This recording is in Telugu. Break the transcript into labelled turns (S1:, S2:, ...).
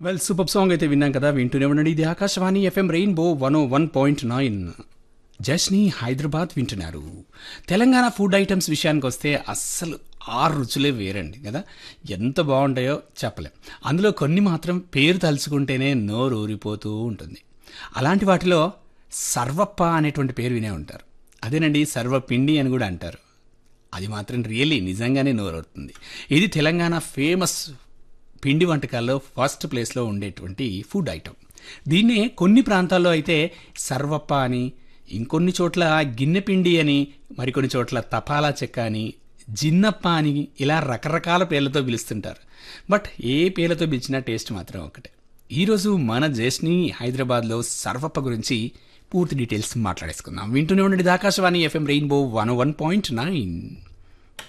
S1: వెల్ సూపర్ సాంగ్ అయితే విన్నాం కదా వింటూనే ఉండండి ఇది Akashvani FM rainbow one o one point nine జస్ని హైదరాబాద్ వింటున్నారు తెలంగాణ ఫుడ్ ఐటమ్స్ విషయానికి వస్తే అస్సలు ఆరు రుచులే వేరండి కదా ఎంత బాగుంటాయో చెప్పలేం అందులో కొన్ని మాత్రం పేరు తలుచుకుంటేనే నోరు ఊరిపోతూ ఉంటుంది అలాంటి వాటిలో సర్వప్ప అనేటువంటి పేరు వినే ఉంటారు అదేనండి సర్వపిండి అని కూడా అంటారు అది మాత్రం రియల్లీ నిజంగానే నోరవుతుంది ఇది తెలంగాణ ఫేమస్ పిండి వంటకాల్లో ఫస్ట్ ప్లేస్లో ఉండేటువంటి ఫుడ్ ఐటమ్ దీన్నే కొన్ని ప్రాంతాల్లో అయితే సర్వప్ప అని ఇంకొన్ని చోట్ల గిన్నె పిండి అని మరికొన్ని చోట్ల తపాలా చెక్క అని జిన్నప్ప అని ఇలా రకరకాల పేర్లతో పిలుస్తుంటారు బట్ ఏ పేర్లతో పిలిచినా టేస్ట్ మాత్రం ఒకటే ఈరోజు మన జేష్ని హైదరాబాద్లో సర్వప్ప గురించి పూర్తి డీటెయిల్స్ మాట్లాడేసుకుందాం వింటూనే ఉండండి ఇది Akashvani FM rainbow one one point nine